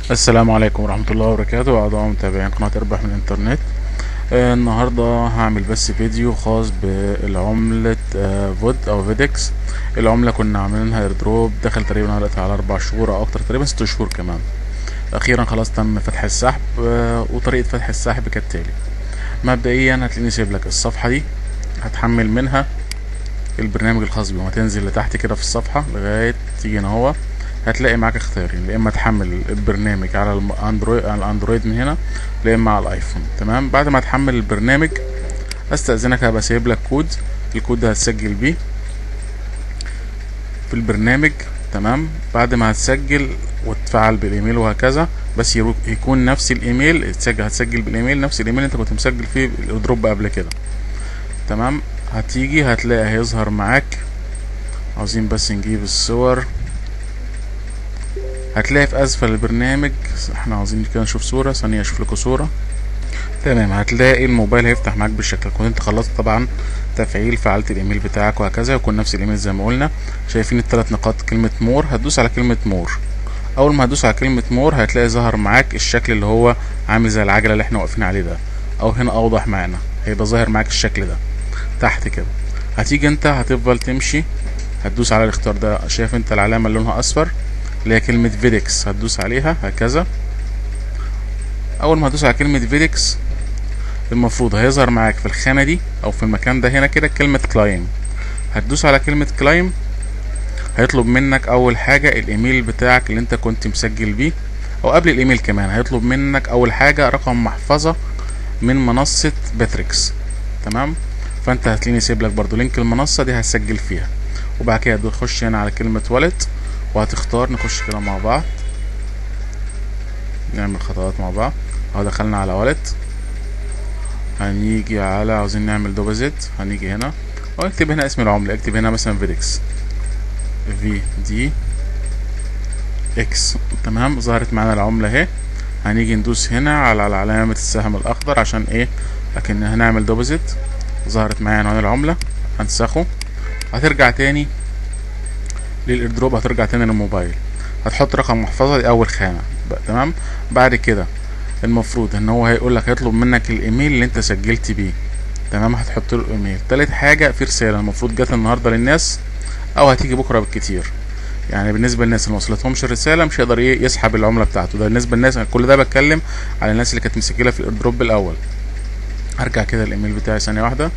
السلام عليكم ورحمة الله وبركاته أعضاء متابعين قناة اربح من الإنترنت آه، النهاردة هعمل بس فيديو خاص بالعملة آه، فود أو فيدكس العملة كنا عاملينها ايردروب دخل تقريبا دلوقتي على أربع شهور أو أكتر تقريبا ست شهور كمان أخيرا خلاص تم فتح السحب آه، وطريقة فتح السحب كالتالي مبدئيا هتلاقيني سايب لك الصفحة دي هتحمل منها البرنامج الخاص بيهم هتنزل لتحت كده في الصفحة لغاية تيجي هنا هو هتلاقي معاك اختيارين يا اما تحمل البرنامج على الاندرويد على الاندرويد من هنا يا اما على الايفون تمام بعد ما تحمل البرنامج استاذنك هبقى سايب لك كود الكود ده هتسجل بيه في البرنامج تمام بعد ما هتسجل وتفعل بالايميل وهكذا بس يرو- يكون نفس الايميل تسجل هتسجل بالايميل نفس الايميل اللي انت كنت مسجل فيه الايردروب قبل كده تمام هتيجي هتلاقي هيظهر معاك عاوزين بس نجيب الصور هتلاقي في اسفل البرنامج احنا عاوزين كده نشوف صورة ثانية اشوف لكم صورة تمام هتلاقي الموبايل هيفتح معاك بالشكل كنت انت خلصت طبعا تفعيل فعلت الايميل بتاعك وهكذا يكون نفس الايميل زي ما قلنا شايفين الثلاث نقاط كلمة مور هتدوس على كلمة مور اول ما هتدوس على كلمة مور هتلاقي ظهر معاك الشكل اللي هو عامل زي العجلة اللي احنا واقفين عليه ده او هنا اوضح معانا هيبقى ظاهر معاك الشكل ده تحت كده هتيجي انت هتفضل تمشي هتدوس على الاختيار ده شايف انت العلامة اللي لونها اصفر اللي هي كلمة فيديكس هتدوس عليها هكذا أول ما هتدوس على كلمة فيديكس المفروض هيظهر معاك في الخانة دي أو في المكان ده هنا كده كلمة كلايم هتدوس على كلمة كلايم هيطلب منك أول حاجة الإيميل بتاعك اللي أنت كنت مسجل بيه أو قبل الإيميل كمان هيطلب منك أول حاجة رقم محفظة من منصة باتريكس تمام فأنت هتلاقيني سايب لك برضو لينك المنصة دي هتسجل فيها وبعد كده تخش هنا على كلمة والت وهتختار نخش كده مع بعض نعمل خطوات مع بعض اهو دخلنا على والت هنيجي على عاوزين نعمل دوبازيت هنيجي هنا واكتب هنا اسم العملة اكتب هنا مثلا فيديكس في دي اكس تمام ظهرت معانا العملة اهي هنيجي ندوس هنا على على علامة السهم الأخضر عشان ايه لكن هنعمل دوبازيت ظهرت معانا هنا العملة هنسخه هترجع تاني للايردروب هترجع تاني للموبايل هتحط رقم محفظة دي أول خانة بقى تمام بعد كده المفروض ان هو هيقول لك هيطلب منك الايميل اللي انت سجلت بيه تمام هتحط له الايميل تالت حاجة في رسالة المفروض جت النهاردة للناس او هتيجي بكرة بالكتير يعني بالنسبة للناس اللي موصلتهمش الرسالة مش هيقدر ايه يسحب العملة بتاعته ده بالنسبة للناس كل ده بتكلم على الناس اللي كانت مسجلة في الايردروب الاول هرجع كده الايميل بتاعي ثانية واحدة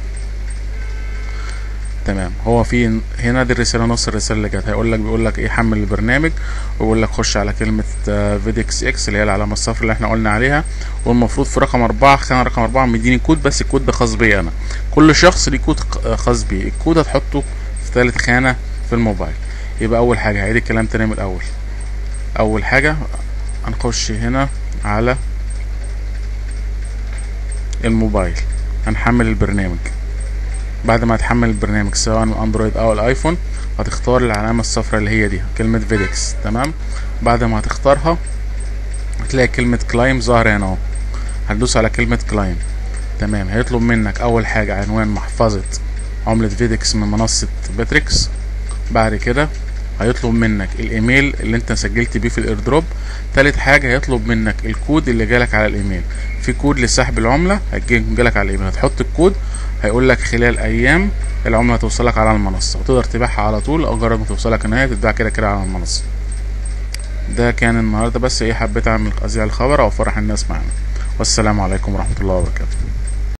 تمام هو في هنا دي الرساله نص الرساله اللي جت هيقول لك بيقول لك ايه حمل البرنامج ويقول لك خش على كلمه فيديكس اكس اللي هي العلامه الصفراء اللي احنا قلنا عليها والمفروض في رقم أربعة خانه رقم أربعة مديني كود بس الكود ده خاص بيا انا كل شخص ليه كود ق- خاص بيه الكود هتحطه في ثالث خانه في الموبايل يبقى اول حاجه هعيد الكلام تاني من الاول اول حاجه هنخش هنا على الموبايل هنحمل البرنامج بعد ما تحمل البرنامج سواء الاندرويد او الايفون هتختار العلامة الصفراء اللي هي دي كلمة فيديكس تمام بعد ما هتختارها هتلاقي كلمة كلايم ظاهرة هنا اهو هتدوس على كلمة كلايم تمام هيطلب منك اول حاجة عنوان محفظة عملة فيديكس من منصة باتريكس بعد كده هيطلب منك الايميل اللي انت سجلت بيه في الايردروب تالت حاجة هيطلب منك الكود اللي جالك على الايميل في كود لسحب العملة هيجي جالك على الايميل هتحط الكود هيقول لك خلال ايام العملة هتوصلك على المنصة وتقدر تبيعها على طول او جرب ما توصلك ان هي تتباع كده كده على المنصة ده كان النهاردة بس ايه حبيت اعمل اذيع الخبر او فرح الناس معانا والسلام عليكم ورحمة الله وبركاته